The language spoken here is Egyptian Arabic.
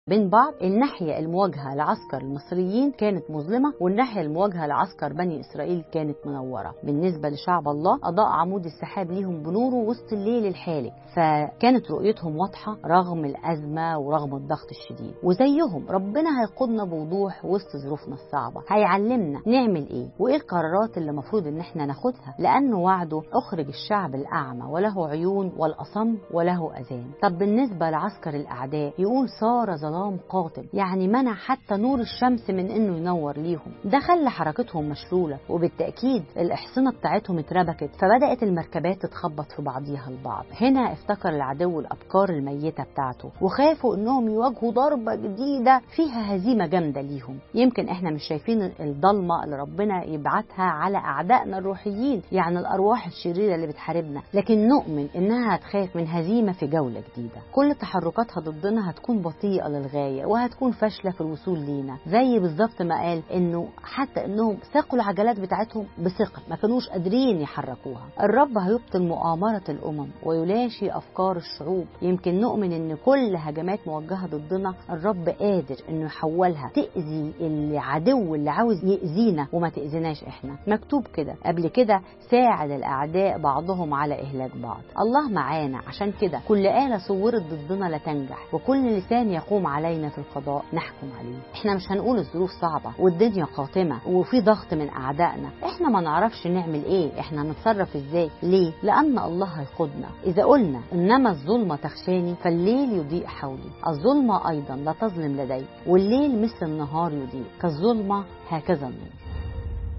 بين بعض الناحية المواجهة لعسكر المصريين كانت مظلمة والناحية المواجهة لعسكر بني إسرائيل كانت منورة بالنسبة لشعب الله أضاء عمود السحاب ليهم بنوره وسط الليل الحالك فكانت رؤيتهم واضحة رغم الأزمة ورغم الضغط الشديد وزيهم ربنا هيقودنا بوضوح وسط ظروفنا الصعبة هيعلمنا نعمل إيه وإيه القرارات اللي المفروض إن إحنا ناخدها لأنه وعده أخرج الشعب الأعمى وله عيون والأصم وله أذان طب بالنسبة لعسكر الأعداء يقول صار ظلام قاتل يعني منع حتى نور الشمس من إنه ينور ليهم ده خلى حركتهم مشلولة وبالتأكيد الأحصنة بتاعتهم اتربكت فبدأت المركبات تتخبط في بعضيها البعض هنا افتكر العدو الأبكار الميتة بتاعته وخافوا إنهم يواجهوا ضربة جديدة فيها هزيمة جامدة ليهم يمكن إحنا مش شايفين الضلمة اللي ربنا يبعتها على أعدائنا الروحيين يعني الأرواح الشريرة اللي بتحاربنا لكن نؤمن إنها هتخاف من هزيمة في جولة جديدة كل تحركاتها ضدنا هتكون بطيئة للغاية وهتكون فاشلة في الوصول لينا زي بالظبط ما قال إنه حتى إنهم ساقوا العجلات بتاعتهم بثقل ما كانوش قادرين يحركوها الرب هيبطل مؤامرة الأمم ويلاشي أفكار الشعوب يمكن نؤمن إن كل هجمات موجهة ضدنا الرب قادر إنه يحولها تأذي العدو اللي عاوز يأذينا وما تأذيناش إحنا مكتوب كده قبل كده ساعد الأعداء بعضهم على إهلاك بعض الله معانا عشان كده كل آلة صورت ضدنا لا تنجح وكل لسان يقوم علينا في القضاء نحكم عليه احنا مش هنقول الظروف صعبة والدنيا قاتمة وفي ضغط من أعدائنا احنا ما نعرفش نعمل ايه احنا هنتصرف ازاي ليه لأن الله هيقودنا إذا قلنا إنما الظلمة تخشاني فالليل يضيء حولي الظلمة أيضا لا تظلم لدي والليل مثل النهار يضيء كالظلمة هكذا النور